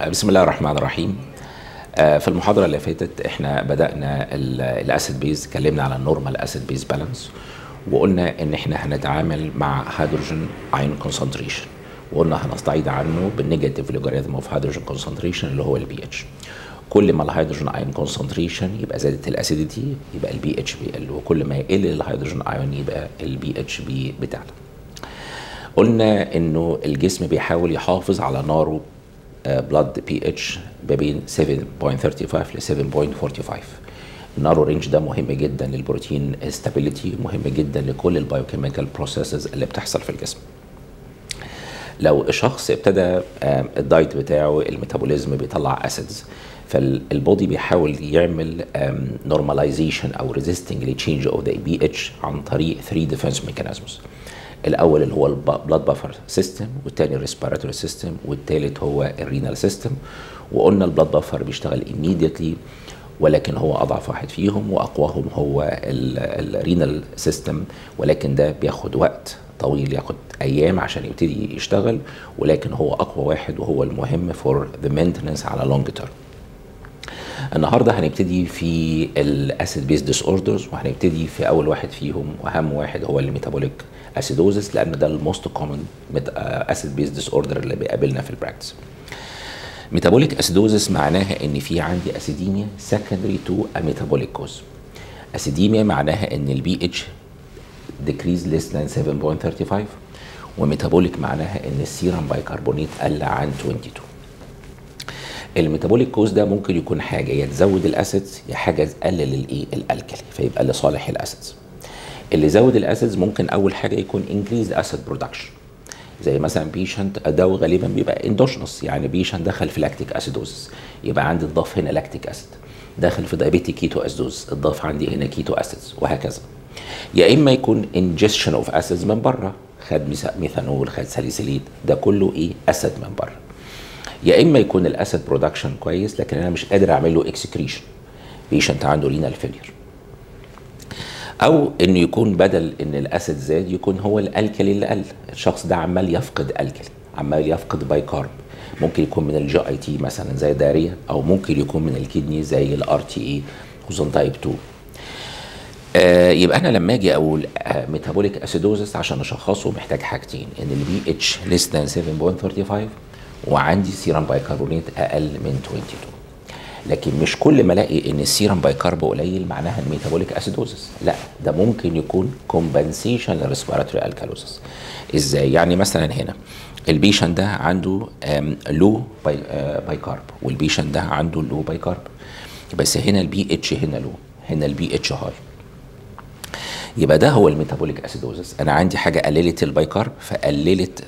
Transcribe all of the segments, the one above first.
بسم الله الرحمن الرحيم آه، في المحاضرة اللي فاتت احنا بدأنا الاسيد بيز اتكلمنا على النورمال اسيد بيز بالانس وقلنا ان احنا هنتعامل مع هيدروجين ايون كونسنتريشن وقلنا هنستعيد عنه بالنيجاتيف لوجاريثم اوف هيدروجين كونسنتريشن اللي هو البي اتش كل ما الهيدروجين ايون كونسنتريشن يبقى زادت الاسيديتي يبقى البي اتش بيقل وكل ما يقل الهيدروجين ايون يبقى البي اتش بي بتعلى قلنا انه الجسم بيحاول يحافظ على ناره بلاد بي اتش ما بين 7.35 ل 7.45 النارو رينج ده مهم جدا للبروتين ستابيليتي مهم جدا لكل البايوكيميكال بروسيسز اللي بتحصل في الجسم لو شخص ابتدى الدايت بتاعه الميتابوليزم بيطلع اسيدز فالبودي بيحاول يعمل نورماليزيشن او ريزيستنج لتشينج اوف ذا بي اتش عن طريق 3 ديفنس ميكانيزمز الاول اللي هو البلاد بافر سيستم والثاني الريسبيراتوري سيستم والثالث هو الرينال سيستم وقلنا البلاد بافر بيشتغل immediately ولكن هو اضعف واحد فيهم واقواهم هو الرينال سيستم ولكن ده بياخد وقت طويل ياخد ايام عشان يبتدي يشتغل ولكن هو اقوى واحد وهو المهم فور ذا مينتنس على لونج تيرم النهارده هنبتدي في الاسيد بيز ديس اوردرز وهنبتدي في اول واحد فيهم واهم واحد هو الميتابوليك اسيدوزس لان ده الموست كومن اسيد بيز ديس اوردر اللي بيقابلنا في البراكتس ميتابوليك اسيدوزس معناها ان في عندي اسيديميا سكندري تو ميتابوليك كوز اسيديميا معناها ان البي اتش ديكريز ليس ذان 7.35 وميتابوليك معناها ان السيرم بايكربونيت قل عن 22 الميتابوليك كوز ده ممكن يكون حاجه يا تزود الاسيدز يا حاجه تقلل الايه الالكلي فيبقى لصالح الاسيدز اللي زود الاسيدز ممكن اول حاجه يكون انكريز اسيد برودكشن زي مثلا بيشنت ده غالبا بيبقى اندوشنس يعني بيشنت دخل في لاكتيك اسيدوزس يبقى عندي اتضاف هنا لاكتيك اسيد داخل في دايابيتيك كيتو اسيدوز اتضاف عندي هنا كيتو اسيدز وهكذا يا اما يكون انجستشن اوف اسيدز من بره خد ميثانول خد ساليسيليت ده كله ايه اسيد من بره يا اما يكون الاسيد برودكشن كويس لكن انا مش قادر اعمل له اكسكريشن بيشنت عنده رينال فيلير او انه يكون بدل ان الاسيد زاد يكون هو الالكلي اللي قل الشخص ده عمال يفقد الكلي عمال يفقد بايكارب ممكن يكون من الجي اي تي مثلا زي داريا او ممكن يكون من الكدني زي الار تي اي خصوصا تايب 2 آه يبقى انا لما اجي اقول آه ميتابوليك اسيدوزس عشان اشخصه محتاج حاجتين ان البي اتش ليس ذان 7.35 وعندي سيرم بايكربونات اقل من 22 لكن مش كل ما الاقي ان السيرم بايكارب قليل معناها الميتابوليك اسيدوزس لا ده ممكن يكون كومبنسيشن للريسبيراتوري الكالوزس ازاي يعني مثلا هنا البيشن ده عنده لو باي بايكارب والبيشن ده عنده لو بايكارب بس هنا البي اتش هنا لو هنا البي اتش هاي يبقى ده هو الميتابوليك اسيدوزس انا عندي حاجه قللت البايكارب فقللت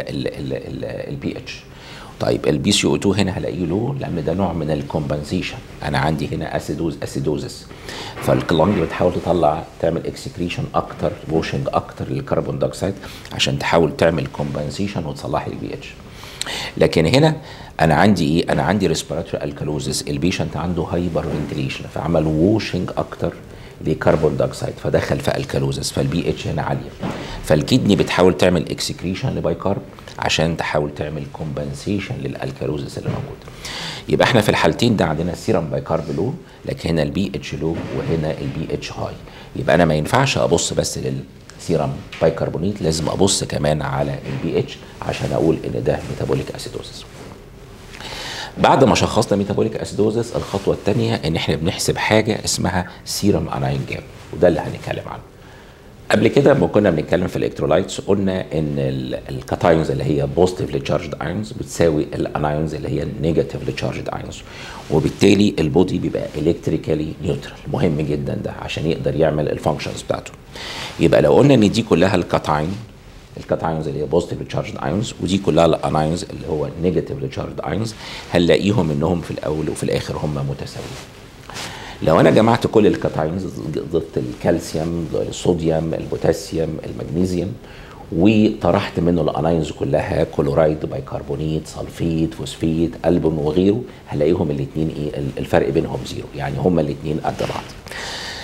البي اتش طيب البي سي او 2 هنا هلاقيه له لان ده نوع من الكومبنسيشن انا عندي هنا اسيدوز اسيدوزس فالكلونج بتحاول تطلع تعمل اكسكريشن اكتر ووشنج اكتر للكربون دايوكسيد عشان تحاول تعمل كومبنسيشن وتصلح البي اتش لكن هنا انا عندي ايه انا عندي ريسبيراتوري الكالوزس البيشنت عنده هايبر فنتليشن فعمل ووشنج اكتر لكربون دايوكسيد فدخل في الكالوزس فالبي اتش هنا عاليه فالكدني بتحاول تعمل اكسكريشن لبايكارب عشان تحاول تعمل كومبنسيشن للالكالوزس اللي موجود يبقى احنا في الحالتين ده عندنا السيرم بايكارب لو لكن هنا البي اتش لو وهنا البي اتش هاي يبقى انا ما ينفعش ابص بس للسيرم بايكربونيت لازم ابص كمان على البي اتش عشان اقول ان ده ميتابوليك اسيدوزس بعد ما شخصنا ميتابوليك اسيدوزس الخطوه الثانيه ان احنا بنحسب حاجه اسمها سيرم اناين جاب وده اللي هنتكلم عنه قبل كده لما كنا بنتكلم في الالكترولايتس قلنا ان الكاتايونز اللي هي بوزيتيفلي تشارجد ايونز بتساوي الانايونز اللي هي نيجاتيفلي تشارجد ايونز وبالتالي البودي بيبقى الكتريكالي نيوترال مهم جدا ده عشان يقدر يعمل الفانكشنز بتاعته يبقى لو قلنا ان دي كلها الكاتاين الكاتايونز اللي هي بوزيتيفلي تشارجد ايونز ودي كلها الانايونز اللي هو نيجاتيفلي تشارجد ايونز هنلاقيهم انهم في الاول وفي الاخر هم متساويين لو انا جمعت كل الكاتايونز ضفت الكالسيوم الصوديوم البوتاسيوم المغنيسيوم وطرحت منه الاناينز كلها كلورايد بايكربونيت سلفيت فوسفيت البوم وغيره هلاقيهم الاثنين ايه الفرق بينهم زيرو يعني هما الاثنين قد بعض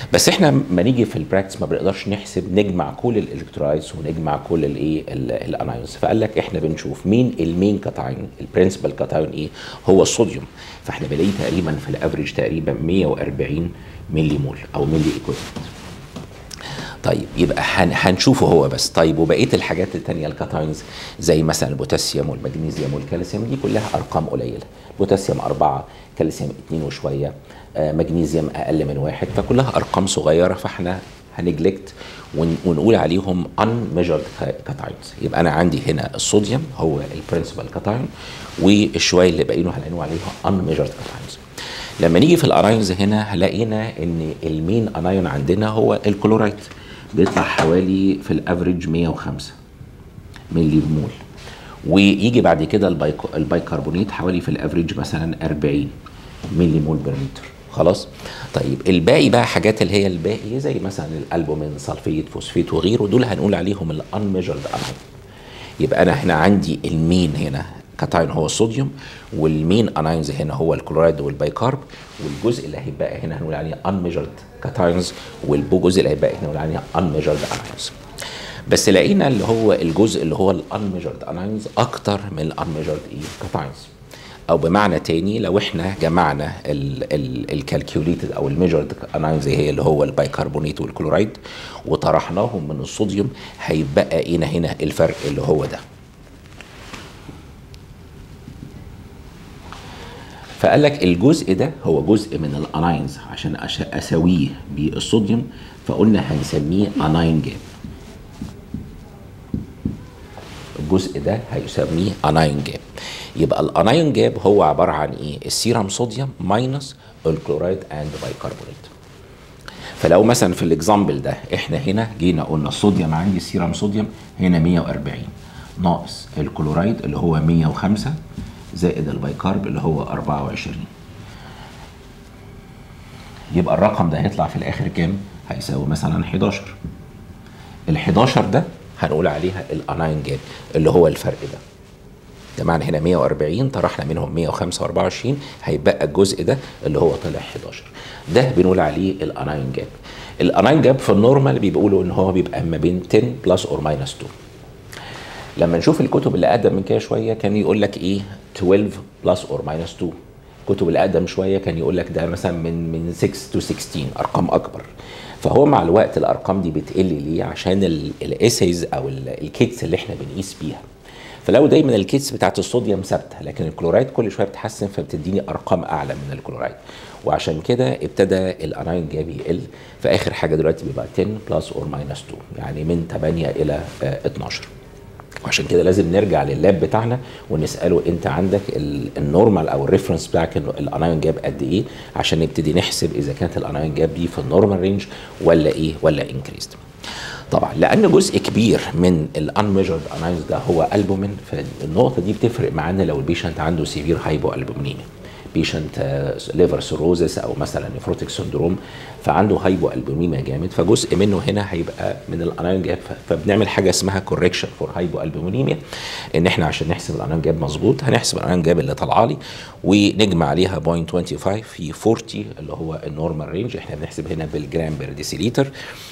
بس احنا ما نيجي في البراكتس ما بنقدرش نحسب نجمع كل الالكترولايتس ونجمع كل الايه الانايونز فقال لك احنا بنشوف مين المين كاتايون البرنسبل كاتايون ايه هو الصوديوم فاحنا بنلاقيه تقريبا في الافريج تقريبا 140 ملي مول او ملي ايكويفالنت طيب يبقى هن هنشوفه هو بس طيب وبقيه الحاجات التانية الكاتاينز زي مثلا البوتاسيوم والمغنيسيوم والكالسيوم دي كلها ارقام قليله بوتاسيوم أربعة كالسيوم اتنين وشويه آه مغنيسيوم اقل من واحد فكلها ارقام صغيره فاحنا هنجلكت ونقول عليهم unmeasured كاتاينز يبقى انا عندي هنا الصوديوم هو البرنسبل كاتاين والشويه اللي باقيين هنقول عليهم unmeasured كاتاينز لما نيجي في الانايونز هنا لقينا ان المين انايون عندنا هو الكلورايد بيطلع حوالي في الافريج 105 ملي مول ويجي بعد كده البايكربونات حوالي في الافريج مثلا 40 ملي مول بر متر خلاص طيب الباقي بقى حاجات اللي هي الباقي زي مثلا الالبومين سلفيت فوسفيت وغيره دول هنقول عليهم الانميجرد انايون يبقى انا هنا عندي المين هنا كاتاين هو الصوديوم والمين اناينز هنا هو الكلورايد والبايكارب والجزء اللي هيبقى هنا هنقول عليه unmeasured كاتاينز والجزء اللي هيبقى هنا هنقول عليه unmeasured اناينز بس لقينا اللي هو الجزء اللي هو الانميجرد اناينز اكتر من الانميجرد ايه كاتاينز او بمعنى تاني لو احنا جمعنا الكالكيوليتد او الميجرد اناينز هي اللي هو البايكربونات والكلورايد وطرحناهم من الصوديوم هيبقى هنا هنا الفرق اللي هو ده فقال لك الجزء ده هو جزء من الاناينز عشان اساويه بالصوديوم فقلنا هنسميه اناين جاب الجزء ده هيسميه اناين جاب يبقى الاناين جاب هو عباره عن ايه السيرم صوديوم ماينس الكلورايد اند بايكربونات فلو مثلا في الاكزامبل ده احنا هنا جينا قلنا الصوديوم عندي السيرم صوديوم هنا 140 ناقص الكلورايد اللي هو 105 زائد البايكارب اللي هو 24 يبقى الرقم ده هيطلع في الاخر كام؟ هيساوي مثلا 11 ال 11 ده هنقول عليها الاناين جاب اللي هو الفرق ده ده معنى هنا 140 طرحنا منهم 125 هيبقى الجزء ده اللي هو طلع 11 ده بنقول عليه الاناين جاب الاناين جاب في النورمال بيقولوا ان هو بيبقى ما بين 10 بلس اور ماينس 2 لما نشوف الكتب اللي اقدم من كده شويه كان يقول لك ايه 12 بلس اور ماينس 2 الكتب اللي اقدم شويه كان يقول لك ده مثلا من من 6 تو 16 ارقام اكبر فهو مع الوقت الارقام دي بتقل ليه عشان الاسيز او الكيتس اللي احنا بنقيس بيها فلو دايما الكيتس بتاعت الصوديوم ثابته لكن الكلورايد كل شويه بتحسن فبتديني ارقام اعلى من الكلورايد وعشان كده ابتدى الاناين جاب يقل فاخر حاجه دلوقتي بيبقى 10 بلس اور ماينس 2 يعني من 8 الى 12 وعشان كده لازم نرجع لللاب بتاعنا ونساله انت عندك النورمال او الريفرنس بتاعك الانايون جاب قد ايه عشان نبتدي نحسب اذا كانت الانايون جاب دي في النورمال رينج ولا ايه ولا انكريزد طبعا لان جزء كبير من الانميجرد انايونز ده هو البومين فالنقطه دي بتفرق معانا لو البيشنت عنده سيفير هايبو البومينيميا بيشنت ليفر سيروزس او مثلا نيفروتيك سندروم فعنده هايبو البوميميا جامد فجزء منه هنا هيبقى من الانايون جاب فبنعمل حاجه اسمها كوركشن فور هايبو البوميميا ان احنا عشان نحسب الانايون جاب مظبوط هنحسب الانايون جاب اللي طالعه لي ونجمع عليها 0.25 في 40 اللي هو النورمال رينج احنا بنحسب هنا بالجرام بير ديسيليتر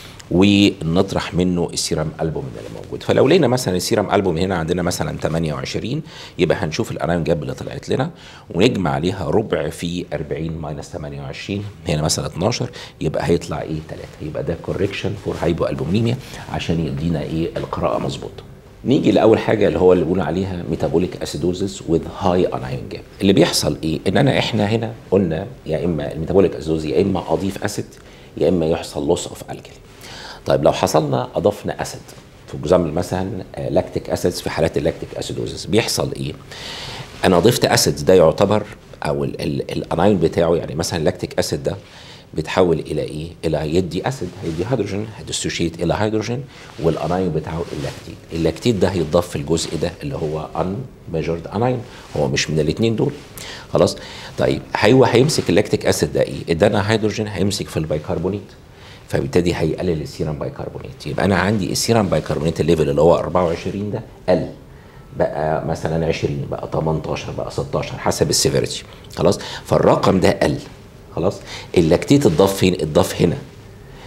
ونطرح منه السيرم البومين اللي موجود فلو لقينا مثلا السيرم البومين هنا عندنا مثلا 28 يبقى هنشوف الانايون جاب اللي طلعت لنا ونجمع عليها ربع في 40 ماينس 28 هنا مثلا 12 يبقى هيطلع ايه 3 يبقى ده كوركشن فور هايبو البومينيميا عشان يدينا ايه القراءه مظبوطه نيجي لاول حاجه اللي هو اللي بنقول عليها ميتابوليك اسيدوزس وذ هاي انايون جاب اللي بيحصل ايه ان انا احنا هنا قلنا يا اما الميتابوليك اسيدوز يا اما اضيف اسيد يا اما يحصل لوس اوف الكلي طيب لو حصلنا اضفنا اسيد في اكزامبل مثلا لاكتيك اسيدز في حالات اللاكتيك اسيدوزس بيحصل ايه انا ضفت اسيد ده يعتبر او الانايون بتاعه يعني مثلا اللاكتيك اسيد ده بيتحول الى ايه؟ الى يدي اسيد هيدي هيدروجين هيدسوشيت الى هيدروجين والانايون بتاعه اللاكتيت، اللاكتيت ده هيتضاف في الجزء ده اللي هو ان ميجرد انايون هو مش من الاثنين دول خلاص؟ طيب هو هيمسك اللاكتيك اسيد ده ايه؟ ادانا هيدروجين هيمسك في البيكربونات فبالتالي هيقلل السيرم بايكربونات يبقى انا عندي السيرم بايكربونات الليفل اللي هو 24 ده قل بقى مثلا 20 بقى 18 بقى 16 حسب السيفيريتي خلاص فالرقم ده قل خلاص اللاكتيت اتضاف فين اتضاف هنا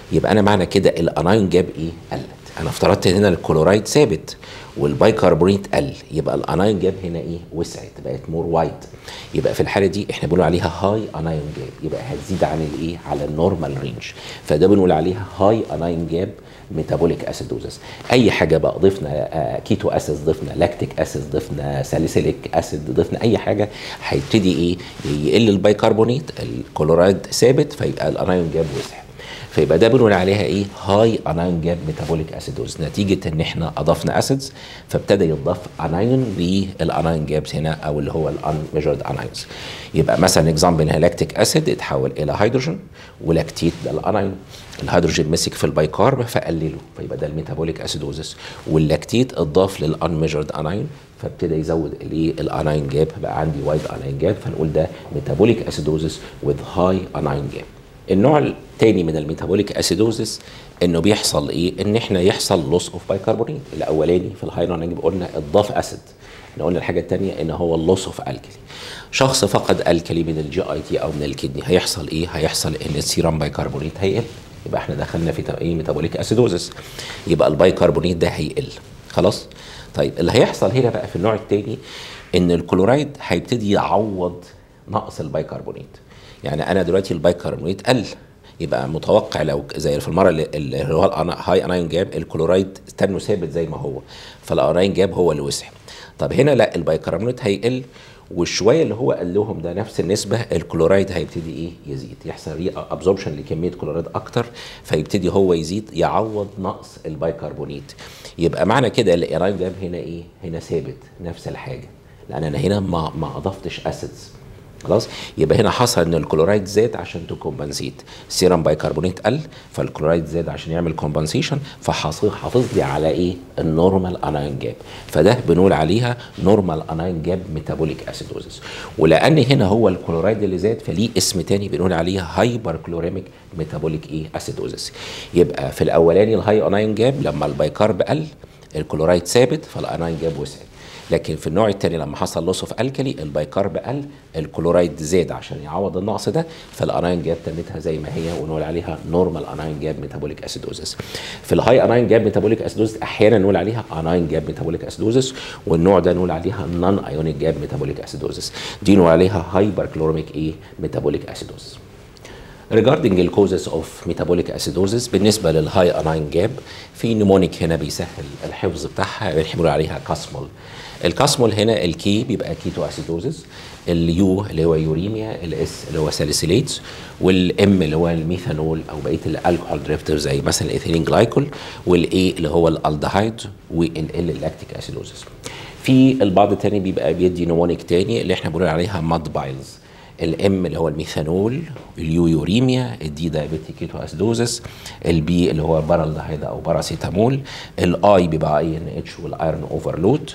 يبقى انا معنى كده الانايون جاب ايه قلت انا افترضت هنا الكلورايد ثابت والبايكربونيت قل يبقى الانايون جاب هنا ايه وسعت بقت مور وايد يبقى في الحاله دي احنا بنقول عليها هاي انايون جاب يبقى هتزيد عن الايه على النورمال رينج فده بنقول عليها هاي انايون جاب ميتابوليك اسيدوزس اي حاجه بقى ضفنا آه، كيتو اسيد ضفنا لاكتيك اسيد ضفنا ساليسيليك اسيد ضفنا اي حاجه هيبتدي ايه يقل البايكربونيت الكلورايد ثابت فيبقى الانايون جاب وسع فيبقى ده بنقول عليها ايه هاي انايون جاب ميتابوليك اسيدوز نتيجه ان احنا اضفنا اسيدز فابتدى يضاف انايون للانايون جابس هنا او اللي هو الان ميجرد انايونز يبقى مثلا اكزامبل هنا لاكتيك اسيد اتحول الى هيدروجين ولاكتيت ده الانايون الهيدروجين مسك في البايكارب فقلله فيبقى ده الميتابوليك اسيدوزس واللاكتيت اضاف للان ميجرد انايون فابتدى يزود الايه الانايون جاب بقى عندي وايد انايون جاب فنقول ده ميتابوليك اسيدوزس وذ هاي انايون جاب النوع الثاني من الميتابوليك اسيدوزس انه بيحصل ايه ان احنا يحصل لوس اوف بايكربونات الاولاني في الهايرونيك قلنا اضاف اسيد احنا قلنا الحاجه الثانيه ان هو اللوس اوف الكلي شخص فقد الكلي من الجي اي تي او من الكدني هيحصل ايه هيحصل ان السيرم بايكربونات هيقل يبقى احنا دخلنا في ايه ميتابوليك اسيدوزس يبقى البايكربونات ده هيقل خلاص طيب اللي هيحصل هنا بقى في النوع الثاني ان الكلورايد هيبتدي يعوض نقص البايكربونات يعني انا دلوقتي البايكربونات قل يبقى متوقع لو زي في المره اللي اللي هو الهاي انايون جاب الكلورايد استنوا ثابت زي ما هو فالانايون جاب هو اللي وسع طب هنا لا البايكربونات هيقل والشويه اللي هو قال لهم ده نفس النسبه الكلورايد هيبتدي ايه يزيد يحصل ري ابزوربشن لكميه كلورايد اكتر فيبتدي هو يزيد يعوض نقص البايكربونات يبقى معنى كده الانايون جاب هنا ايه هنا ثابت نفس الحاجه لان انا هنا ما ما اضفتش اسيدز خلاص يبقى هنا حصل ان الكلورايد زاد عشان تكمبنسيت السيرم بايكربونات قل فالكلورايد زاد عشان يعمل كومبنسيشن فحافظ لي على ايه النورمال انايون جاب فده بنقول عليها نورمال انايون جاب ميتابوليك اسيدوزس ولان هنا هو الكلورايد اللي زاد فليه اسم تاني بنقول عليه هايبر كلوريميك ميتابوليك ايه اسيدوزس يبقى في الاولاني الهاي انايون جاب لما البايكارب قل الكلورايد ثابت فالانايون جاب وسع لكن في النوع الثاني لما حصل لوس اوف الكلي البايكارب قل الكلورايد زاد عشان يعوض النقص ده فالانايون جاب تمتها زي ما هي ونقول عليها نورمال انايون جاب ميتابوليك اسيدوزس في الهاي انايون جاب ميتابوليك اسيدوزس احيانا نقول عليها انايون جاب ميتابوليك اسيدوزس والنوع ده نقول عليها نون ايونيك جاب ميتابوليك اسيدوزس دي نقول عليها هايبر كلوريميك ايه ميتابوليك اسيدوزس regarding the causes of metabolic acidosis بالنسبة للهاي اناين جاب في نيمونيك هنا بيسهل الحفظ بتاعها بنقول عليها كاسمول الكاسمول هنا الكي بيبقى كيتو اسيدوزس اليو اللي هو يوريميا الاس اللي هو ساليسيليتس والام اللي هو الميثانول او بقيه الالكحول دريفتر زي مثلا الايثيلين جلايكول والاي اللي هو الالدهايد والال اللاكتيك اسيدوزس في البعض التاني بيبقى بيدي نيمونيك تاني اللي احنا بنقول عليها ماد بايلز الام اللي هو الميثانول اليو يوريميا الدي دايابيتيك كيتو اسيدوزس البي اللي هو بارالدهايد او باراسيتامول الاي بيبقى اي ان اتش والايرون اوفرلود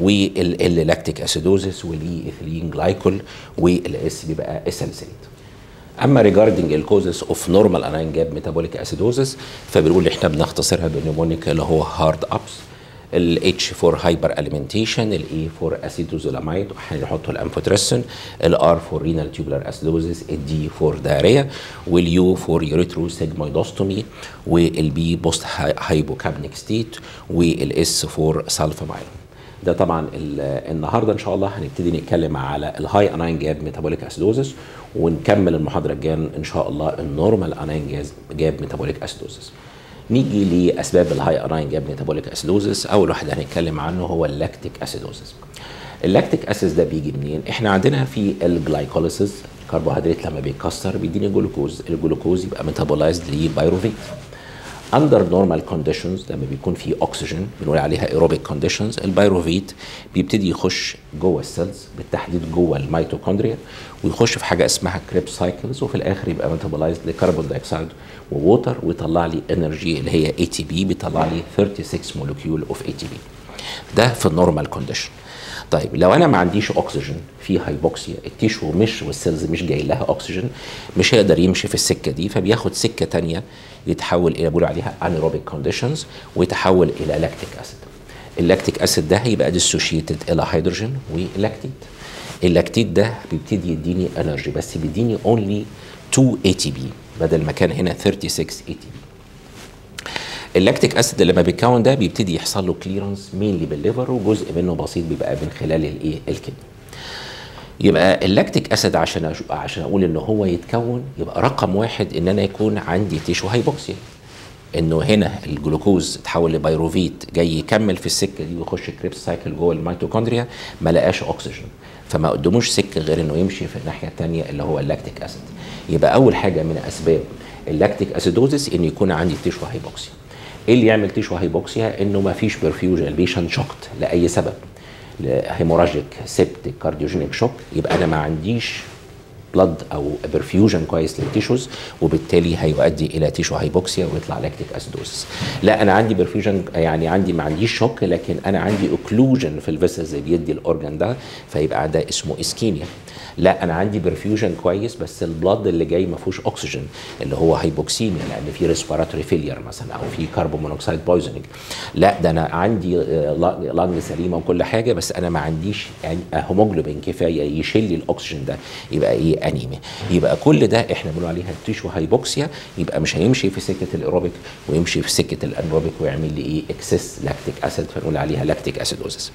والال لاكتيك اسيدوزس والاي ايثيلين جلايكول والاس بيبقى اسالسيليت اما ريجاردنج الكوزز اوف نورمال اناين جاب ميتابوليك اسيدوزس فبنقول احنا بنختصرها بالنيمونيك اللي هو هارد ابس الاتش فور هايبر اليمنتيشن الاي فور اسيتوزولاميد هنحط الامفوتريسن الار فور رينال تيوبولار اسيدوزس الدي فور دايريا واليو فور يوريترو سيجمويدوستومي والبي بوست هايبوكابنيك ستيت والاس فور سالفامايلون ده طبعا النهارده ان شاء الله هنبتدي نتكلم على الهاي اناين جاب ميتابوليك اسيدوزس ونكمل المحاضره الجايه ان شاء الله النورمال اناين جاب ميتابوليك اسيدوزس نيجي لاسباب الهاي اناين جاب ميتابوليك اسيدوزس اول واحد هنتكلم عنه هو اللاكتيك اسيدوزس اللاكتيك اسيد ده بيجي منين احنا عندنا في الجلايكوليسيس الكربوهيدرات لما بيتكسر بيديني جلوكوز الجلوكوز يبقى ميتابولايزد لبايروفيت اندر نورمال كونديشنز لما بيكون في اكسجين بنقول عليها ايروبيك كونديشنز البايروفيت بيبتدي يخش جوه السيلز بالتحديد جوه الميتوكوندريا ويخش في حاجه اسمها كريب سايكلز وفي الاخر يبقى ميتابولايزد لكربون دايوكسيد وووتر ويطلع لي انرجي اللي هي اي تي بي بيطلع لي 36 مولكيول اوف اي تي بي ده في النورمال كونديشن طيب لو انا ما عنديش اكسجين في هايبوكسيا التيشو مش والسيلز مش جاي لها اكسجين مش هيقدر يمشي في السكه دي فبياخد سكه تانية يتحول الى بيقولوا عليها انيروبيك كونديشنز ويتحول الى لاكتيك اسيد اللاكتيك اسيد ده هيبقى ديسوشيتد الى هيدروجين ولاكتيت اللاكتيت ده بيبتدي يديني انرجي بس بيديني اونلي 2 اي تي بي بدل ما كان هنا 36 اي تي بي اللاكتيك اسيد لما بيتكون ده بيبتدي يحصل له كليرنس مينلي بالليفر وجزء منه بسيط بيبقى من خلال الايه الكدني يبقى اللاكتيك اسيد عشان أش- عشان اقول ان هو يتكون يبقى رقم واحد ان انا يكون عندي تيشو هايبوكسيا انه هنا الجلوكوز اتحول لبيروفيت جاي يكمل في السكه دي ويخش كريبس سايكل جوه الميتوكوندريا ما لقاش اكسجين فما قدموش سكه غير انه يمشي في الناحيه الثانيه اللي هو اللاكتيك اسيد يبقى اول حاجه من اسباب اللاكتيك اسيدوزس ان يكون عندي تيشو هايبوكسيا ايه اللي يعمل تيشو هايبوكسيا انه ما فيش برفيوجن البيشنت شوكت لاي سبب هيموراجيك سيبتيك كارديوجينيك شوك يبقى انا ما عنديش بلد او برفيوجن كويس للتيشوز وبالتالي هيؤدي الى تيشو هايبوكسيا ويطلع لاكتيك اسيدوسس لا انا عندي برفيوجن يعني عندي ما عنديش شوك لكن انا عندي اوكلوجن في الفيسلز اللي بيدي الاورجن ده فيبقى ده اسمه اسكيميا لا انا عندي برفيوجن كويس بس البلد اللي جاي ما فيهوش اكسجين اللي هو هايبوكسيميا لان في ريسبيراتوري فيلير مثلا او في كربون مونوكسيد بويزنج لا ده انا عندي لانج سليمه وكل حاجه بس انا ما عنديش يعني هيموجلوبين كفايه يشيل لي الاكسجين ده يبقى ايه انيميا يبقى كل ده احنا بنقول عليها تيشو هايبوكسيا يبقى مش هيمشي في سكه الايروبيك ويمشي في سكه الانروبيك ويعمل لي ايه اكسس لاكتيك اسيد فنقول عليها لاكتيك اسيدوزس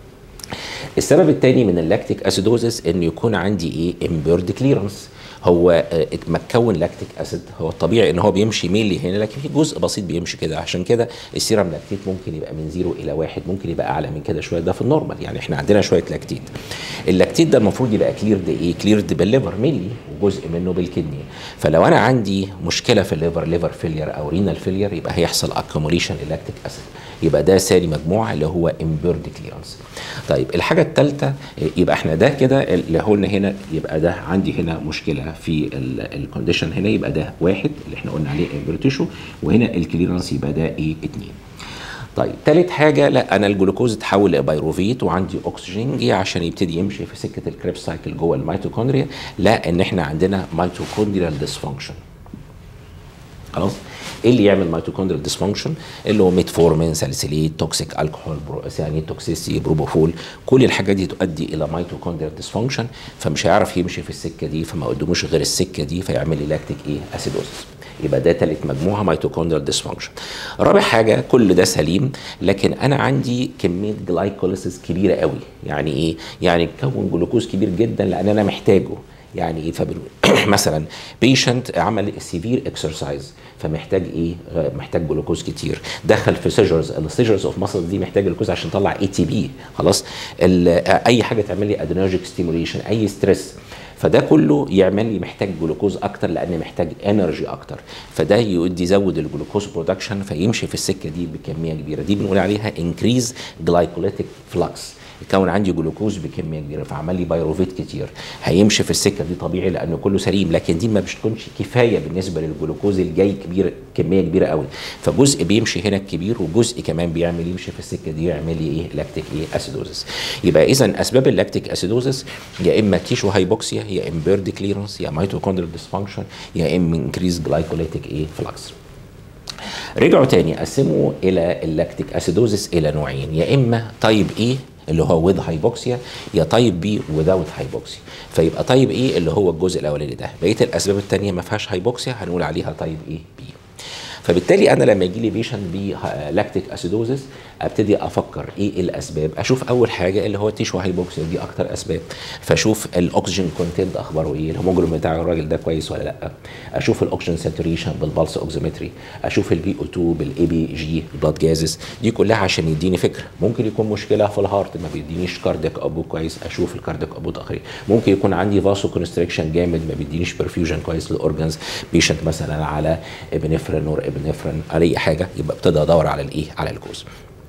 السبب الثاني من اللاكتيك اسيدوزس ان يكون عندي ايه امبيرد كليرنس هو آه، متكون لاكتيك اسيد هو الطبيعي ان هو بيمشي ميلي هنا لكن في جزء بسيط بيمشي كده عشان كده السيرم لاكتيت ممكن يبقى من زيرو الى واحد ممكن يبقى اعلى من كده شويه ده في النورمال يعني احنا عندنا شويه لاكتيت اللاكتيت ده المفروض يبقى كليرد ايه كليرد بالليفر ميلي وجزء منه بالكدني فلو انا عندي مشكله في الليفر ليفر فيلير او رينال فيلير يبقى هيحصل اكوموليشن للاكتيك اسيد يبقى ده ساري مجموعه اللي هو امبيرد كليرنس طيب الحاجه الثالثه يبقى احنا ده كده اللي قلنا هنا يبقى ده عندي هنا مشكله في الكونديشن هنا يبقى ده واحد اللي احنا قلنا عليه امبيرد تيشو وهنا الكليرنس يبقى ده ايه اتنين طيب تالت حاجة لا أنا الجلوكوز اتحول لبيروفيت وعندي أكسجين جه عشان يبتدي يمشي في سكة الكريب سايكل جوه الميتوكوندريا لا إن إحنا عندنا ميتوكوندريال ديسفانكشن خلاص ايه اللي يعمل ميتوكوندريال ديسفانكشن اللي هو ميتفورمين ساليسيليت توكسيك الكحول يعني توكسيسي بروبوفول كل الحاجات دي تؤدي الى ميتوكوندريال ديسفانكشن فمش هيعرف يمشي في السكه دي فما قدموش غير السكه دي فيعمل لي لاكتيك ايه اسيدوسس يبقى ده تالت مجموعه ميتوكوندريال ديسفانكشن رابع حاجه كل ده سليم لكن انا عندي كميه جلايكوليسيس كبيره قوي يعني ايه يعني بكون جلوكوز كبير جدا لان انا محتاجه يعني ايه فبنقول مثلا بيشنت عمل سيفير اكسرسايز فمحتاج ايه آه، محتاج جلوكوز كتير دخل في سيجرز السيجرز اوف ماسل دي محتاج جلوكوز عشان تطلع اي تي بي خلاص ال- آه، اي حاجه تعمل لي ادرينرجيك ستيموليشن اي ستريس فده كله يعمل لي محتاج جلوكوز اكتر لان محتاج انرجي اكتر فده يؤدي يزود الجلوكوز برودكشن فيمشي في السكه دي بكميه كبيره دي بنقول عليها انكريز جلايكوليتيك فلكس يكون عندي جلوكوز بكميه كبيره فعمل لي بايروفيت كتير هيمشي في السكه دي طبيعي لانه كله سليم لكن دي ما بتكونش كفايه بالنسبه للجلوكوز الجاي كبير كميه كبيره قوي فجزء بيمشي هنا الكبير وجزء كمان بيعمل يمشي في السكه دي يعمل لي ايه لاكتيك ايه اسيدوزس يبقى اذا اسباب اللاكتيك اسيدوزس يا اما تيشو هايبوكسيا يا امبيرد كليرنس يا ميتوكوندريال ديسفانكشن يا اما انكريز جلايكوليتيك ايه فلكس رجعوا تاني قسموا الى اللاكتيك اسيدوزس الى نوعين يا اما تايب ايه اللي هو وذ هايبوكسيا يا تايب بي وذاوت هايبوكسيا فيبقى تايب ايه اللي هو الجزء الاولاني ده بقيه الاسباب الثانيه ما فيهاش هايبوكسيا هنقول عليها تايب ايه بي فبالتالي انا لما يجي لي بيشنت بلاكتيك اسيدوزس ابتدي افكر ايه الاسباب اشوف اول حاجه اللي هو تيشو هايبوكسيا دي اكتر اسباب فاشوف الاكسجين كونتنت اخباره ايه الهيموجلوبين بتاع الراجل ده كويس ولا لا اشوف الاكسجين ساتوريشن بالبلس اوكسيمتري اشوف البي او 2 بالاي بي جي بلاد جازز دي كلها عشان يديني فكره ممكن يكون مشكله في الهارت ما بيدينيش كاردياك ابو كويس اشوف الكاردياك ابو تاخير ممكن يكون عندي فاسو كونستريكشن جامد ما بيدينيش برفيوجن كويس للاورجنز بيشنت مثلا على ابنفرين اور ابنفرين اي حاجه يبقى ابتدي ادور على الايه على الكوز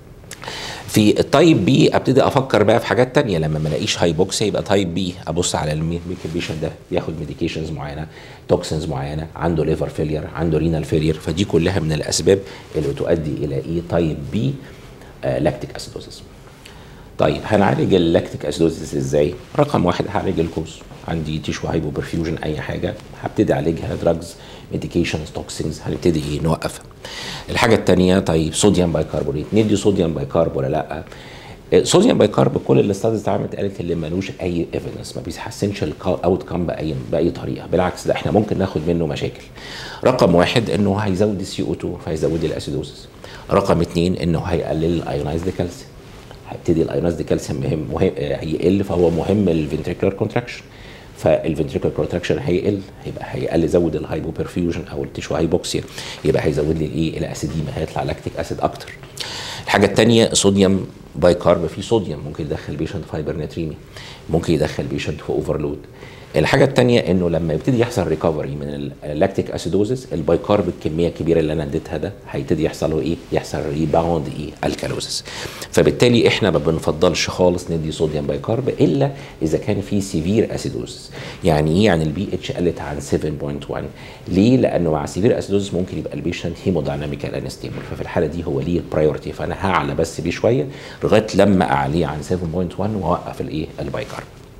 في التايب بي ابتدي افكر بقى في حاجات تانية لما ما الاقيش هايبوكسيا يبقى تايب بي ابص على البيشنت ده بياخد ميديكيشنز معينه توكسنز معينه عنده ليفر فيلير عنده رينال فيلير فدي كلها من الاسباب اللي بتؤدي الى ايه تايب بي لاكتيك اسيدوزس طيب هنعالج اللاكتيك اسيدوزس ازاي؟ رقم واحد هعالج الكوز عندي تيشو هايبو برفيوجن اي حاجه هبتدي اعالجها دراجز ميديكيشنز توكسينز هنبتدي ايه نوقفها. الحاجه الثانيه طيب صوديوم بايكربونات ندي صوديوم بايكارب ولا لا؟ صوديوم بايكارب كل الاستاديز اتعملت قالت اللي ملوش اي ايفيدنس ما بيحسنش الاوت كام باي باي طريقه بالعكس ده احنا ممكن ناخد منه مشاكل رقم واحد انه هيزود السي او 2 فهيزود الاسيدوزس رقم اتنين انه هيقلل الايونايزد كالسيوم هيبتدي الايونايزد كالسيوم مهم مهم آه، هيقل فهو مهم للفنتريكولار كونتراكشن فالفنتريكولار كونتراكشن هيقل هيبقى هيقل يزود الهايبوبرفيوجن او التشو هايبوكسيا يبقى هيزود لي الايه الاسيديما هيطلع لاكتيك اسيد اكتر الحاجه الثانيه صوديوم باي كارب فيه صوديوم ممكن يدخل بيشنت فايبر نتريمي ممكن يدخل بيشنت في اوفرلود الحاجه الثانيه انه لما يبتدي يحصل ريكفري من اللاكتيك اسيدوزس البايكارب الكميه الكبيره اللي انا اديتها ده هيبتدي يحصل له ايه يحصل ريباوند ايه الكالوزس فبالتالي احنا ما بنفضلش خالص ندي صوديوم بايكارب الا اذا كان في سيفير اسيدوزس يعني ايه يعني البي اتش قلت عن 7.1 ليه لانه مع سيفير اسيدوزس ممكن يبقى البيشنت هيمودايناميكال انستيبل ففي الحاله دي هو ليه برايورتي فانا هعلى بس بيه شويه لغايه لما اعليه عن 7.1 واوقف الايه البايكارب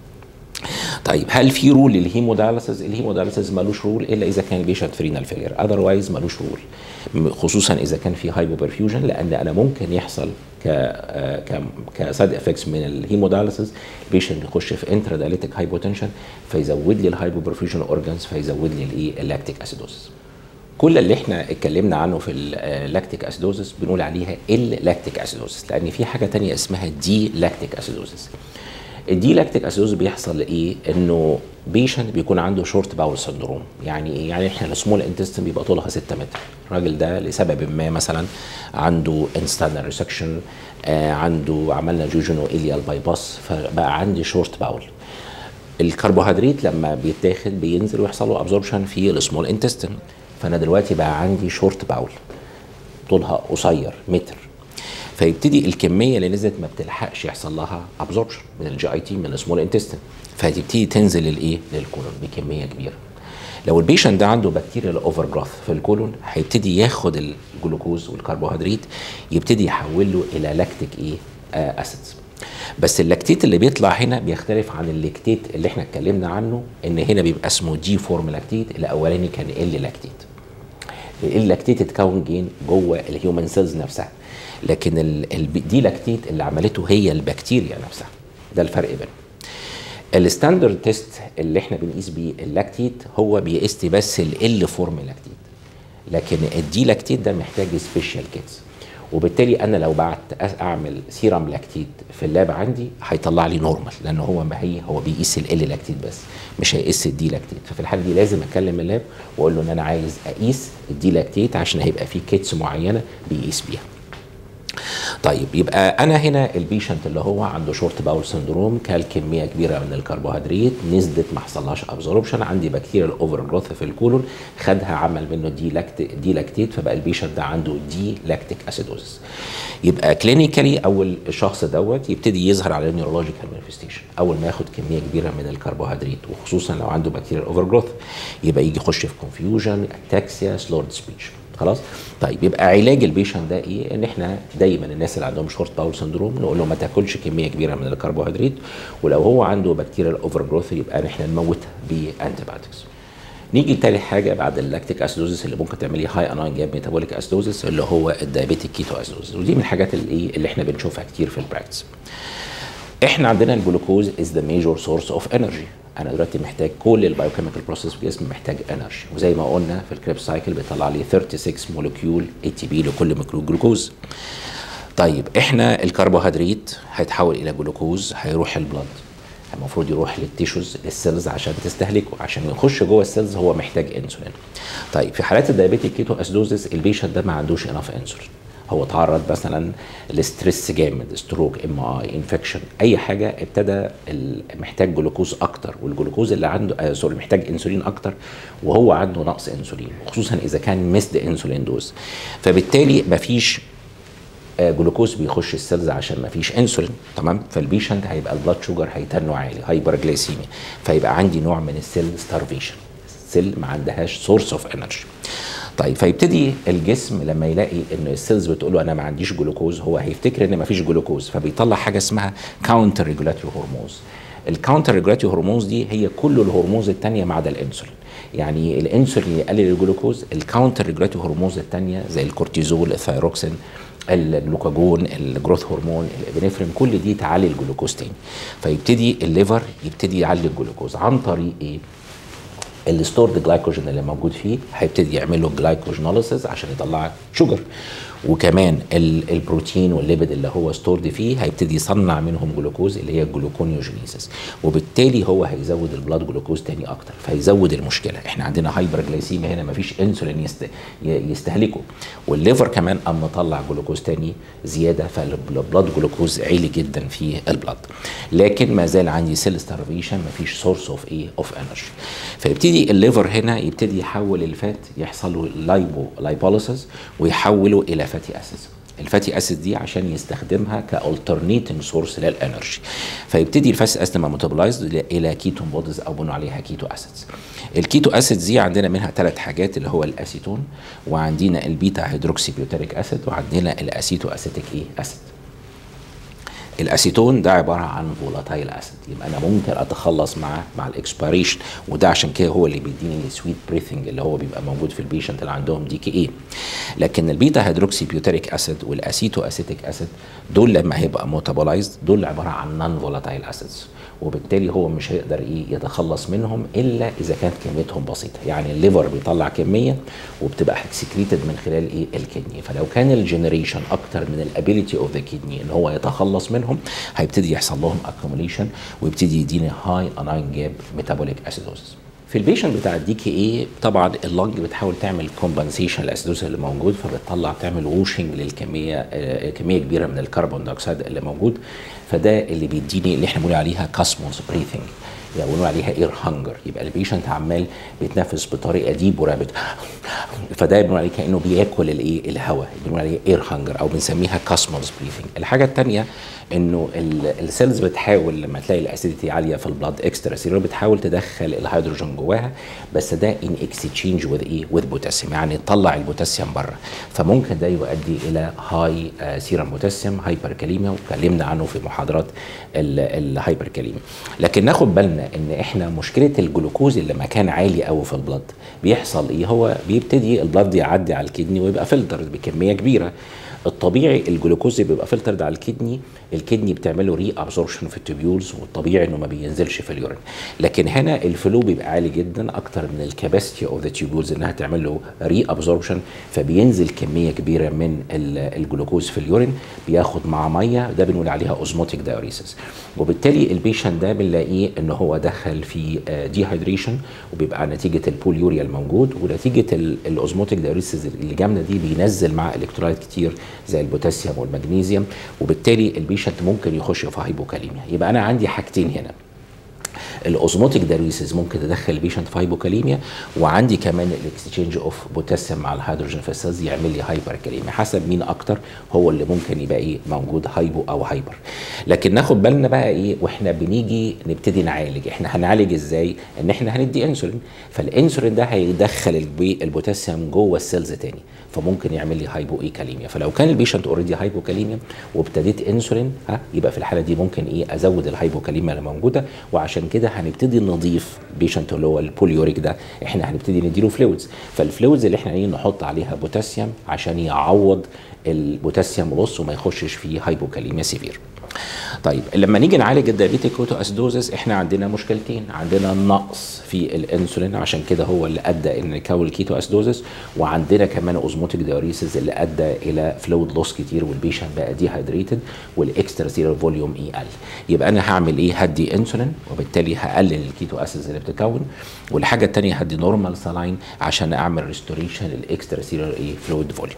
طيب هل في رول للهيموداليسيس الهيموداليسيس ملوش رول الا اذا كان البيشنت فرينال فيلير اذروايز ملوش رول خصوصا اذا كان في هايبوبرفيوجن لان انا ممكن يحصل ك ك كسايد افكتس من الهيموداليسيس البيشنت يخش في انتراداليتيك هايبوتنشن فيزود لي الهايبوبرفيوجن اورجانز فيزود لي الايه اللاكتيك اسيدوسس كل اللي احنا اتكلمنا عنه في اللاكتيك اسيدوزس بنقول عليها اللاكتيك اسيدوزس لان في حاجه تانية اسمها دي لاكتيك اسيدوزس الدي لاكتيك اسيدوز بيحصل ايه انه بيشنت بيكون عنده شورت باول سندروم يعني ايه يعني احنا السمول انتستين بيبقى طولها 6 متر الراجل ده لسبب ما مثلا عنده انستانر ريسكشن آه عنده عملنا جوجينو اليال باي باس فبقى عندي شورت باول الكربوهيدرات لما بيتاخد بينزل ويحصل له ابزوربشن في السمول انتستين فانا دلوقتي بقى عندي شورت باول طولها قصير متر فيبتدي الكميه اللي نزلت ما بتلحقش يحصل لها ابزوربشن من الجي اي تي من السمول انتستين فتبتدي تنزل الايه للكولون بكميه كبيره لو البيشنت ده عنده بكتيريا اوفر جروث في الكولون هيبتدي ياخد الجلوكوز والكربوهيدرات يبتدي يحوله الى لاكتيك ايه آه اسيدز بس اللاكتيت اللي بيطلع هنا بيختلف عن اللاكتيت اللي احنا اتكلمنا عنه ان هنا بيبقى اسمه دي فورم لاكتيت الاولاني كان ال لاكتيت اللاكتيت اتكون جين جوه الهيومن سيلز نفسها لكن الدي لاكتيت اللي عملته هي البكتيريا نفسها ده الفرق بينهم الستاندرد تيست اللي احنا بنقيس بيه اللاكتيت هو بيقيس لي بس ال فورم لاكتيت لكن الدي لاكتيت ده محتاج سبيشال كيتس وبالتالي انا لو بعت اعمل سيرم لاكتيت في اللاب عندي هيطلع لي نورمال لان هو ما هي هو بيقيس ال لاكتيت بس مش هيقيس الدي لاكتيت ففي الحاله دي لازم اكلم اللاب واقول له ان انا عايز اقيس الدي لاكتيت عشان هيبقى في كيتس معينه بيقيس بيها طيب يبقى انا هنا البيشنت اللي هو عنده شورت باول سندروم كل كميه كبيره من الكربوهيدرات نزلت ما حصلهاش ابزوربشن عندي بكتيريا الاوفر جروث في الكولون خدها عمل منه دي لاكت دي لاكتيت فبقى البيشنت ده عنده دي لاكتيك اسيدوزس يبقى كلينيكالي اول الشخص دوت يبتدي يظهر على النيورولوجيكال مانيفستيشن اول ما ياخد كميه كبيره من الكربوهيدرات وخصوصا لو عنده بكتيريا الاوفر جروث يبقى يجي يخش في كونفيوجن اتاكسيا سلورد سبيتش خلاص طيب يبقى علاج البيشنت ده ايه ان احنا دايما الناس اللي عندهم شورت باول سندروم نقول له ما تاكلش كميه كبيره من الكربوهيدرات ولو هو عنده بكتيريا الاوفر جروث يبقى احنا نموتها بانتيبيوتكس نيجي لتاني حاجه بعد اللاكتيك اسيدوزس اللي ممكن تعملي هاي اناين جاب ميتابوليك اسيدوزس اللي هو الدايابيتيك كيتو اسيدوزس ودي من الحاجات اللي ايه اللي احنا بنشوفها كتير في البراكتس احنا عندنا الجلوكوز از ذا ميجور سورس اوف انرجي انا دلوقتي محتاج كل البايوكيميكال بروسيس في الجسم محتاج انرجي وزي ما قلنا في الكريب سايكل بيطلع لي 36 مولكيول اي تي بي لكل ميكرو جلوكوز طيب احنا الكربوهيدرات هيتحول الى جلوكوز هيروح البلد المفروض يروح للتيشوز للسيلز عشان تستهلكه عشان يخش جوه السيلز هو محتاج انسولين طيب في حالات الدايابيتيك كيتو اسيدوزس البيشنت ده ما عندوش انف انسولين هو تعرض مثلا لستريس جامد ستروك ام اي انفكشن اي حاجه ابتدى محتاج جلوكوز اكتر والجلوكوز اللي عنده آه سوري محتاج انسولين اكتر وهو عنده نقص انسولين خصوصا اذا كان مسد انسولين دوز فبالتالي مفيش آه جلوكوز بيخش السيلز عشان ما فيش انسولين تمام فالبيشنت هيبقى البلاد شوجر هيتنه عالي هايبر جليسيميا فيبقى عندي نوع من السيل ستارفيشن السيل ما عندهاش سورس اوف انرجي طيب فيبتدي الجسم لما يلاقي ان السيلز بتقول له انا ما عنديش جلوكوز هو هيفتكر ان ما فيش جلوكوز فبيطلع حاجه اسمها كاونتر ريجولاتوري هرمونز الكاونتر ريجولاتوري هرمونز دي هي كل الهرمونز الثانيه ما عدا الانسولين يعني الانسولين يقلل الجلوكوز الكاونتر ريجولاتوري هرمونز الثانيه زي الكورتيزول الثايروكسين الجلوكاجون الجروث هرمون الابنفرين كل دي تعلي الجلوكوز تاني فيبتدي الليفر يبتدي يعلي الجلوكوز عن طريق ايه الستورد جلايكوجين اللي موجود فيه هيبتدي يعمل له جلايكوجينوليسيس عشان يطلع شوجر وكمان ال- البروتين والليبيد اللي هو ستورد فيه هيبتدي يصنع منهم جلوكوز اللي هي الجلوكونيوجينيسيس وبالتالي هو هيزود البلاد جلوكوز تاني اكتر فهيزود المشكله احنا عندنا هايبر جلايسيميا هنا مفيش انسولين يست... ي- يستهلكه والليفر كمان قام مطلع جلوكوز تاني زياده فالبلاد جلوكوز عالي جدا في البلاد لكن ما زال عندي سيل ستارفيشن مفيش سورس اوف ايه اوف انرجي فيبتدي الليفر هنا يبتدي يحول الفات يحصل له لايبو لايبوليسيس ويحوله الى فاتي اسيد الفاتي اسيد دي عشان يستخدمها كالترنيتنج سورس للانرجي فيبتدي الفاتي اسيد لما ميتابولايزد الى كيتون بوديز او بنوا عليها كيتو اسيدز الكيتو اسيدز دي عندنا منها ثلاث حاجات اللي هو الاسيتون وعندنا البيتا هيدروكسي بيوتريك اسيد وعندنا الاسيتو اسيتيك ايه اسيد الاسيتون ده عباره عن فولاتايل اسيد يبقى انا ممكن اتخلص معاه مع الاكسبيريشن وده عشان كده هو اللي بيديني السويت بريثنج اللي هو بيبقى موجود في البيشنت اللي عندهم دي كي اي لكن البيتا هيدروكسي بيوتريك اسيد والاسيتو اسيتيك اسيد دول لما هيبقى موتابولايزد دول عباره عن نون فولاتايل اسيدز وبالتالي هو مش هيقدر ايه يتخلص منهم الا اذا كانت كميتهم بسيطه يعني الليفر بيطلع كميه وبتبقى سكريتد من خلال ايه الكدني فلو كان الجنريشن اكتر من الابيليتي اوف ذا كدني ان هو يتخلص منهم هيبتدي يحصل لهم اكوميليشن ويبتدي يديني هاي اناين جاب ميتابوليك اسيدوزس في البيشنت بتاع الدي كي اي طبعا اللنج بتحاول تعمل كومبنسيشن للاسيدوز اللي موجود فبتطلع تعمل ووشنج للكميه آه، كميه كبيره من الكربون دايوكسيد اللي موجود فده اللي بيديني اللي احنا بنقول عليها كاسموس بريثنج يعني بنقول عليها اير هانجر يبقى البيشنت عمال بيتنفس بطريقه ديب ورابط فده بنقول عليه كانه بياكل الايه الهواء بنقول عليه اير هانجر او بنسميها كاسموس بريثنج الحاجه الثانيه انه ال- السيلز بتحاول لما تلاقي الاسيديتي عاليه في البلاد اكسترا سيلولر بتحاول تدخل الهيدروجين جواها بس ده ان اكسشينج وذ ايه وذ بوتاسيوم يعني تطلع البوتاسيوم بره فممكن ده يؤدي الى هاي سيرم بوتاسيوم هايبر كاليميا واتكلمنا عنه في محاضرات الهايبر كاليميا لكن ناخد بالنا ان احنا مشكله الجلوكوز اللي لما كان عالي قوي في البلد بيحصل ايه هو بيبتدي البلد يعدي على الكدني ويبقى فلتر بكميه كبيره الطبيعي الجلوكوز اللي بيبقى فلترد على الكدني الكدني بتعمل له ري ابزوربشن في التوبيولز والطبيعي انه ما بينزلش في اليورين لكن هنا الفلو بيبقى عالي جدا اكتر من الكاباسيتي اوف ذا تيوبيولز انها تعمل له ري ابزوربشن فبينزل كميه كبيره من ال- الجلوكوز في اليورين بياخد مع ميه ده بنقول عليها اوزموتيك دايوريسيس وبالتالي البيشنت ده بنلاقيه ان هو دخل في ديهايدريشن وبيبقى نتيجه البوليوريا الموجود ونتيجه الاوزموتيك دايوريسيس اللي جامده دي بينزل مع الكترولايت كتير زي البوتاسيوم والمغنيسيوم وبالتالي البيشنت ممكن يخش في هايبوكاليميا يبقى انا عندي حاجتين هنا الاوزموتيك داريسيس ممكن تدخل البيشنت في هايبوكاليميا وعندي كمان الاكسشينج اوف بوتاسيوم مع الهيدروجين في السيلز يعمل لي هايبر كاليميا حسب مين اكتر هو اللي ممكن يبقى ايه موجود هايبو او هايبر لكن ناخد بالنا بقى ايه واحنا بنيجي نبتدي نعالج احنا هنعالج ازاي ان احنا هندي انسولين فالانسولين ده هيدخل البي- البوتاسيوم جوه السيلز تاني فممكن يعمل لي هايبو ايكاليميا فلو كان البيشنت اوريدي هايبوكاليميا وابتديت انسولين ها يبقى في الحاله دي ممكن ايه ازود الهايبوكاليميا اللي موجوده وعشان كده هنبتدي نضيف بيشنت اللي هو البوليوريك ده احنا هنبتدي نديله فلويدز فالفلويدز اللي احنا ايه نحط عليها بوتاسيوم عشان يعوض البوتاسيوم لص وما يخشش فيه هايبوكاليميا سيفير طيب لما نيجي نعالج الدايابيتيك كوتو اسيدوزس احنا عندنا مشكلتين عندنا نقص في الانسولين عشان كده هو اللي ادى ان نكون الكيتو اسيدوزس وعندنا كمان اوزموتيك دايوريسيس اللي ادى الى فلويد لوس كتير والبيشنت بقى ديهايدريتد والاكسترا سيرال فوليوم اي قل يبقى انا هعمل ايه هدي انسولين وبالتالي هقلل الكيتو اسيدز اللي بتتكون والحاجه الثانيه هدي نورمال سالاين عشان اعمل ريستوريشن للاكسترا سيرال ايه فلويد فوليوم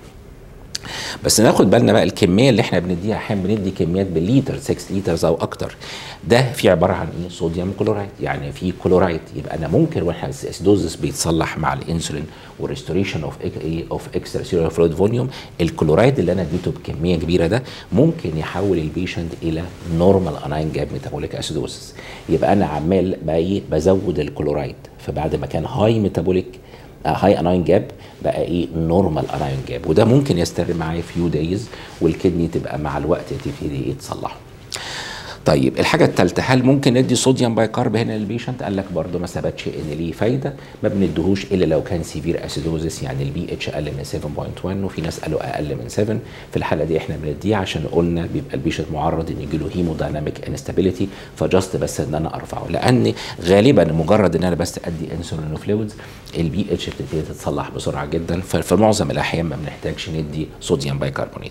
بس ناخد بالنا بقى الكميه اللي احنا بنديها احيانا بندي كميات بالليتر 6 لترز او اكتر ده في عباره عن ايه صوديوم كلورايد يعني في كلورايد يبقى انا ممكن واحنا الاسيدوزس بيتصلح مع الانسولين والريستوريشن اوف ايه اوف اكسترا سيرال فلويد فوليوم الكلورايد اللي انا اديته بكميه كبيره ده ممكن يحول البيشنت الى نورمال اناين جاب ميتابوليك اسيدوزس يبقى انا عمال بقى ايه بزود الكلورايد فبعد ما كان هاي ميتابوليك هاي اناين جاب بقى ايه نورمال اناين جاب وده ممكن يستمر معايا فيو دايز والكدني تبقى مع الوقت تبتدي ايه تصلحه طيب الحاجه الثالثه هل ممكن ندي صوديوم بايكارب هنا للبيشنت قال لك برضه ما ثبتش ان ليه فايده ما بنديهوش الا لو كان سيفير اسيدوزس يعني البي اتش اقل من 7.1 وفي ناس قالوا اقل من 7 في الحاله دي احنا بنديه عشان قلنا بيبقى البيشنت معرض ان يجي له هيمودايناميك انستابيليتي فجاست بس ان انا ارفعه لان غالبا مجرد ان انا بس ادي انسولين وفلويدز البي اتش بتبتدي تتصلح بسرعه جدا ففي معظم الاحيان ما بنحتاجش ندي صوديوم بايكربونات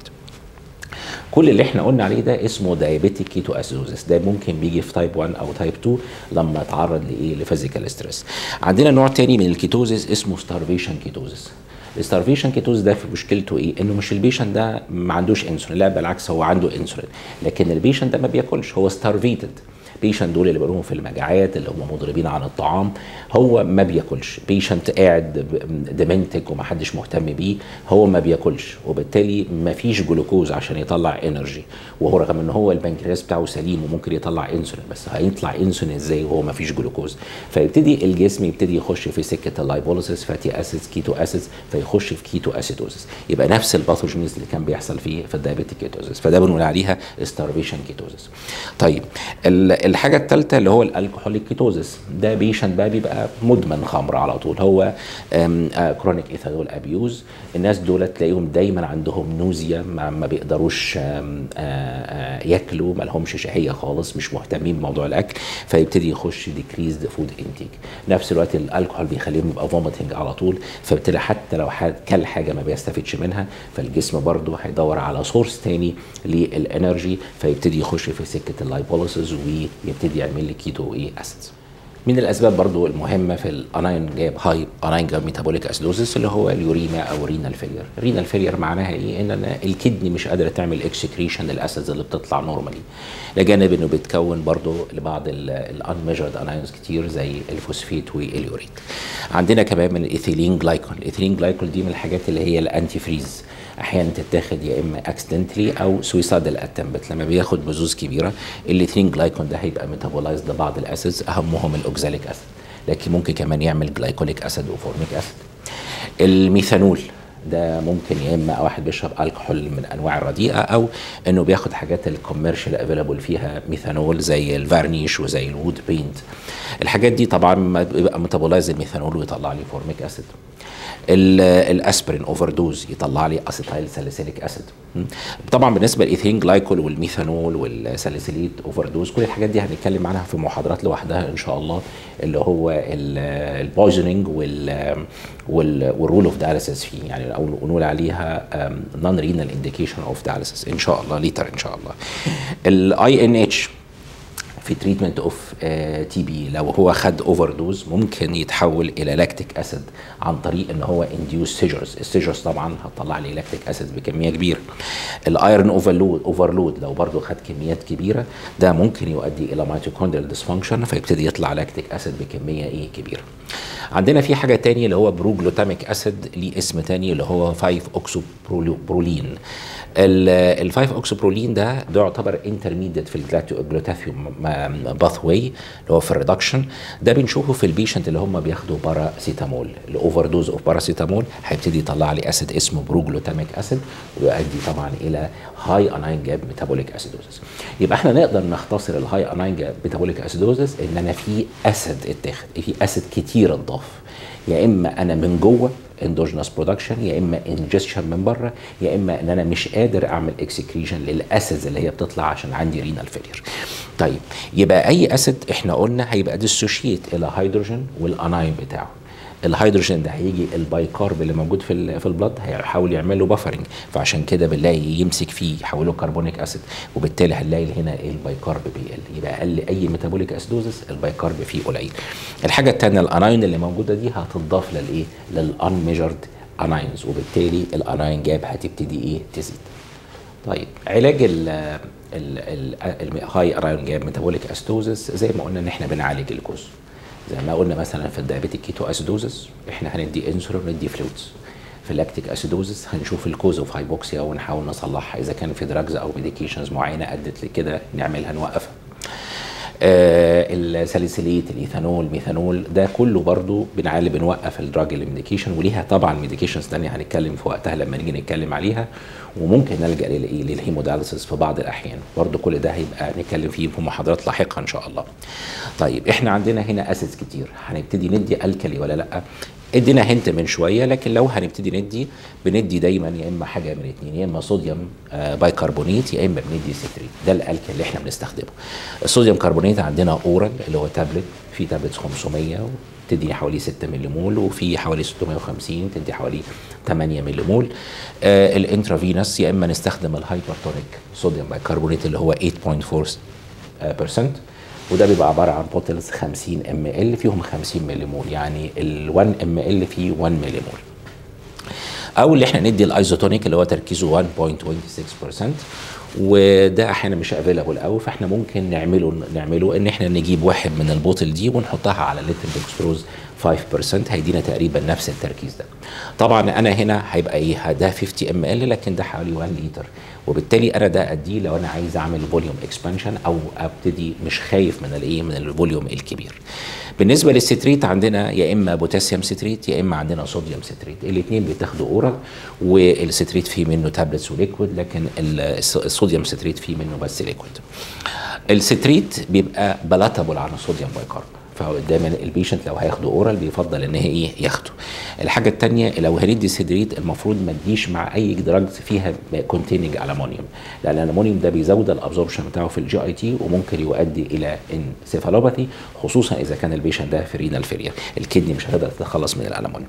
كل اللي احنا قلنا عليه ده اسمه دايابيتيك كيتو اسيدوزس ده ممكن بيجي في تايب 1 او تايب 2 لما اتعرض لايه لفيزيكال ستريس عندنا نوع تاني من الكيتوزس اسمه ستارفيشن كيتوزس الستارفيشن كيتوز ده في مشكلته ايه؟ انه مش البيشنت ده ما عندوش انسولين لا بالعكس هو عنده انسولين لكن البيشنت ده ما بياكلش هو ستارفيتد بيشنت دول اللي بيقولهم في المجاعات اللي هم مضربين عن الطعام هو ما بياكلش بيشنت قاعد ديمنتك ومحدش مهتم بيه هو ما بياكلش وبالتالي ما فيش جلوكوز عشان يطلع انرجي وهو رغم ان هو البنكرياس بتاعه سليم وممكن يطلع انسولين بس هيطلع انسولين ازاي وهو ما فيش جلوكوز فيبتدي الجسم يبتدي يخش في سكه اللايبوليسيس فاتي اسيدز كيتو اسيدز فيخش في كيتو اسيدوزس يبقى نفس الباثوجينيز اللي كان بيحصل فيه في الدايابيتيك كيتوزس فده بنقول عليها ستارفيشن كيتوزس طيب الحاجه الثالثه اللي هو الالكحوليك كيتوزس ده بيشنت بقى بيبقى مدمن خمر على طول هو كرونيك ايثانول ابيوز الناس دول تلاقيهم دايما عندهم نوزيا ما, ما بيقدروش آم آم ياكلوا ما لهمش شهيه خالص مش مهتمين بموضوع الاكل فيبتدي يخش ديكريزد فود انتيك نفس الوقت الالكحول بيخليهم يبقى فوميتنج على طول فبالتالي حتى لو كل حاجه ما بيستفدش منها فالجسم برضه هيدور على سورس تاني للانرجي فيبتدي يخش في سكه اللايبوليسيس ويبتدي يعمل لي كيتو ايه اسيدز من الاسباب برضو المهمه في الاناين جاب هاي اناين جاب ميتابوليك اسيدوزس اللي هو اليوريما او رينال فيلير رينال فيلير معناها ايه ان أنا الكدني مش قادره تعمل اكسكريشن للاسيدز اللي بتطلع نورمالي لجانب انه بتكون برضو لبعض الان ميجرد اناينز كتير زي الفوسفيت واليوريت عندنا كمان من الايثيلين جلايكول الايثيلين جلايكول دي من الحاجات اللي هي الانتي فريز احيانا تتاخد يا اما اكسيدنتلي او سويسايدال اتمبت لما بياخد بزوز كبيره الاثنين جلايكون ده هيبقى ميتابولايزد لبعض الاسيدز اهمهم الاوكزاليك اسيد لكن ممكن كمان يعمل جلايكوليك اسيد وفورميك اسيد الميثانول ده ممكن يا اما واحد بيشرب الكحول من انواع الرديئه او انه بياخد حاجات الكوميرشال افيلابل فيها ميثانول زي الفارنيش وزي الوود بينت الحاجات دي طبعا بيبقى ميتابولايز الميثانول ويطلع لي فورميك اسيد الاسبرين اوفر دوز يطلع لي اسيتايل ساليسيليك اسيد طبعا بالنسبه للايثين جلايكول والميثانول والساليسيليت اوفر دوز كل الحاجات دي هنتكلم عنها في محاضرات لوحدها ان شاء الله اللي هو البويزنينج والرول اوف دايليسيس فيه يعني او نقول عليها نون رينال انديكيشن اوف دايليسيس ان شاء الله ليتر ان شاء الله الاي ان اتش في تريتمنت اوف تي بي لو هو خد اوفر دوز ممكن يتحول الى لاكتيك اسيد عن طريق ان هو انديوس سيجرز السيجرز طبعا هتطلع لي لاكتيك اسيد بكميه كبيره الايرون اوفرلود اوفرلود لو برضه خد كميات كبيره ده ممكن يؤدي الى ميتوكوندريال ديسفانكشن فيبتدي يطلع لاكتيك اسيد بكميه ايه كبيره عندنا في حاجه تانية اللي هو بروجلوتاميك اسيد ليه اسم تاني اللي هو 5 اوكسو برولين ال 5 اوكسبرولين ده ده يعتبر انترميديت في الجلوتاثيوم باث واي اللي هو في الريدكشن ده بنشوفه في البيشنت اللي هم بياخدوا باراسيتامول الاوفر دوز اوف باراسيتامول هيبتدي يطلع لي اسيد اسمه بروجلوتاميك اسيد ويؤدي طبعا الى هاي اناين جاب ميتابوليك اسيدوزس يبقى احنا نقدر نختصر الهاي اناين جاب ميتابوليك اسيدوزس ان انا في اسيد اتاخد في اسيد كتير اتضاف يا اما انا من جوه اندوجينوس برودكشن يا اما انجستشن من بره يا اما ان انا مش قادر اعمل اكسكريشن للاسيدز اللي هي بتطلع عشان عندي رينال فيلير طيب يبقى اي اسيد احنا قلنا هيبقى ديسوشيت الى هيدروجين والاناين بتاعه الهيدروجين ده هيجي البايكارب اللي موجود في في البلد هيحاول يعمل له بفرنج فعشان كده بنلاقي يمسك فيه يحوله كربونيك اسيد وبالتالي هنلاقي هنا البايكارب بيقل يبقى اقل اي ميتابوليك اسيدوزس البايكارب فيه قليل الحاجه الثانيه الاناين اللي موجوده دي هتضاف للايه للانميجرد اناينز وبالتالي الاناين جاب هتبتدي ايه تزيد طيب علاج ال الهاي اناين جاب ميتابوليك اسيدوزس زي ما قلنا ان احنا بنعالج الجزء زي ما قلنا مثلا في الدايابيتيك كيتو اسيدوزس احنا هندي انسولين وندي فلويدز في اللاكتيك اسيدوزس هنشوف الكوز اوف هايبوكسيا ونحاول نصلحها اذا كان في دراجز او ميديكيشنز معينه ادت لكده نعملها نوقفها. آه الساليسيليت الايثانول ميثانول ده كله برضو بنعالج بنوقف الدراج الميديكيشن وليها طبعا ميديكيشنز ثانيه هنتكلم في وقتها لما نيجي نتكلم عليها وممكن نلجا للايه للهيموداليسيس في بعض الاحيان برضو كل ده هيبقى نتكلم فيه في محاضرات لاحقه ان شاء الله طيب احنا عندنا هنا اسيدز كتير هنبتدي ندي الكلي ولا لا ادينا هنت من شويه لكن لو هنبتدي ندي بندي دايما يا اما حاجه من الاثنين يا اما صوديوم آه بايكربونات يا اما بندي ستريت ده الالكل اللي احنا بنستخدمه الصوديوم كربونات عندنا اورال اللي هو تابلت في تابلت 500 تدي حوالي 6 ملي مول وفي حوالي 650 تدي حوالي 8 ملي مول آه الانترافينوس يا اما نستخدم الهايبرتونيك صوديوم بايكربونات اللي هو 8.4% وده بيبقى عباره عن بوتلز 50 ام ال فيهم 50 ملي مول يعني ال 1 ام ال فيه 1 ملي مول او اللي احنا ندي الايزوتونيك اللي هو تركيزه 1.26% وده احيانا مش افيلابل قوي فاحنا ممكن نعمله نعمله ان احنا نجيب واحد من البوتل دي ونحطها على لتر ديكستروز 5% هيدينا تقريبا نفس التركيز ده طبعا انا هنا هيبقى ايه ده 50 ام ال لكن ده حوالي 1 لتر وبالتالي انا ده اديه لو انا عايز اعمل فوليوم اكسبانشن او ابتدي مش خايف من الايه من الفوليوم الكبير بالنسبه للستريت عندنا يا اما بوتاسيوم ستريت يا اما عندنا صوديوم ستريت الاثنين بيتاخدوا اورال والستريت فيه منه تابلتس وليكويد لكن الصوديوم ستريت فيه منه بس ليكويد الستريت بيبقى بلاتابل عن الصوديوم بايكارب فدايما البيشنت لو هياخده اورال بيفضل ان هي ايه ياخده الحاجه الثانيه لو هندي سيدريت المفروض ما تديش مع اي دراجز فيها كونتيننج الومنيوم لان الالومنيوم ده بيزود الابزوربشن بتاعه في الجي اي تي وممكن يؤدي الى انسيفالوباثي خصوصا اذا كان البيشنت ده في رينال فيلير الكدني مش هتقدر تتخلص من الالومنيوم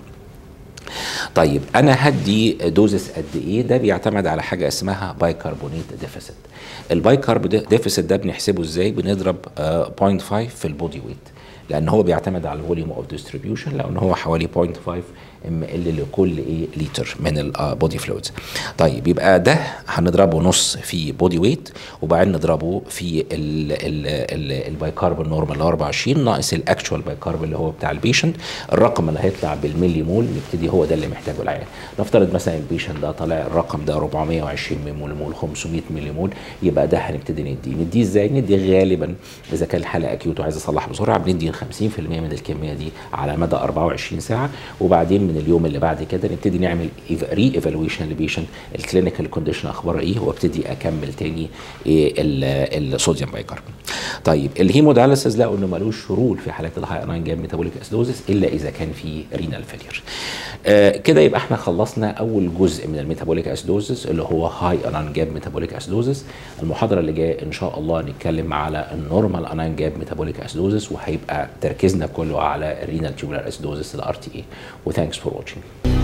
طيب انا هدي دوزس قد ايه ده بيعتمد على حاجه اسمها بايكربونات ديفيسيت البايكرب ديفيسيت ده بنحسبه ازاي بنضرب 0.5 في البودي ويت لان هو بيعتمد على الفوليوم اوف ديستريبيوشن لان هو حوالي 0.5 ام ال لكل ايه لتر من البودي فلويدز طيب يبقى ده هنضربه نص في بودي ويت وبعدين نضربه في البايكارب النورمال اللي هو 24 ناقص الاكشوال بايكارب اللي هو بتاع البيشنت الرقم اللي هيطلع بالملي مول نبتدي هو ده اللي محتاجه العيان نفترض مثلا البيشنت ده طالع الرقم ده 420 ملي مول 500 ملي مول يبقى ده هنبتدي نديه نديه ازاي ندي غالبا اذا كان الحاله اكيوت وعايز اصلح بسرعه بندي 50% من الكميه دي على مدى 24 ساعه وبعدين من اليوم اللي بعد كده نبتدي نعمل ري ايفالويشن للبيشنت الكلينيكال كونديشن اخبارها ايه وابتدي اكمل تاني إيه الصوديوم بايكارب طيب الهيموداليسيس لقوا انه ملوش رول في حالات الهاي اناين جاب ميتابوليك اسيدوزس الا اذا كان في رينال فيلير آه كده يبقى احنا خلصنا اول جزء من الميتابوليك اسيدوزس اللي هو هاي اناين جاب ميتابوليك اسيدوزس المحاضره اللي جايه ان شاء الله نتكلم على النورمال اناين جاب ميتابوليك اسيدوزس وهيبقى تركيزنا كله على الرينال تيوبولار اسيدوزس الار تي اي وثانكس فور واتشنج